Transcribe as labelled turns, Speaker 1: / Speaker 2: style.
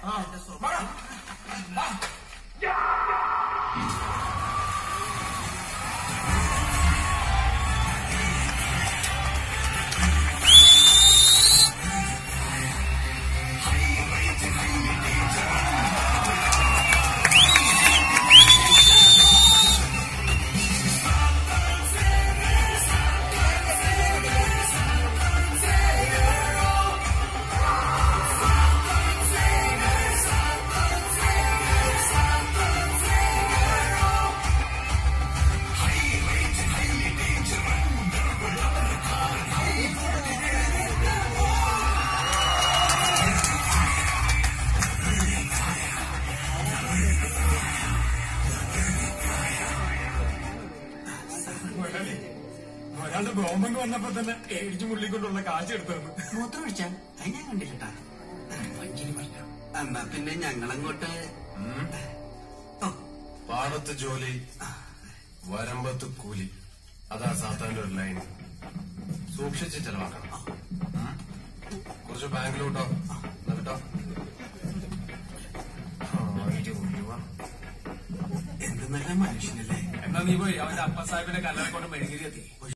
Speaker 1: മുതലാളി ഒരാളുടെ ബോംബെന്ന് വന്നപ്പോ തന്നെ ഏടിച്ചു മുള്ളിക്കൊണ്ടുള്ള കാശ് എടുത്തു
Speaker 2: മൂത്രം ഒഴിച്ചാൽ അത് ഞാൻ കണ്ടില്ലട്ടാ എന്നാ പിന്നെ ഞങ്ങളങ്ങോട്ട് ഓ,
Speaker 3: പാടത്ത് ജോലി വരമ്പത്ത് കൂലി അതാ സാത്താന്റെ ഒരു ലൈൻ സൂക്ഷിച്ച് ചെലവാക്കണം ഉം. കുറച്ച് ബാങ്കിലോട്ടോ എന്നാ കേട്ടോ ആയിരം രൂപ
Speaker 2: എന്ത് നല്ല മനുഷ്യനല്ലേ
Speaker 1: എന്നാ നീ പോയി അവന്റെ അപ്പ സാഹിബിന്റെ കല്ലറക്കോട്ട് മെഴുകിരി എത്തി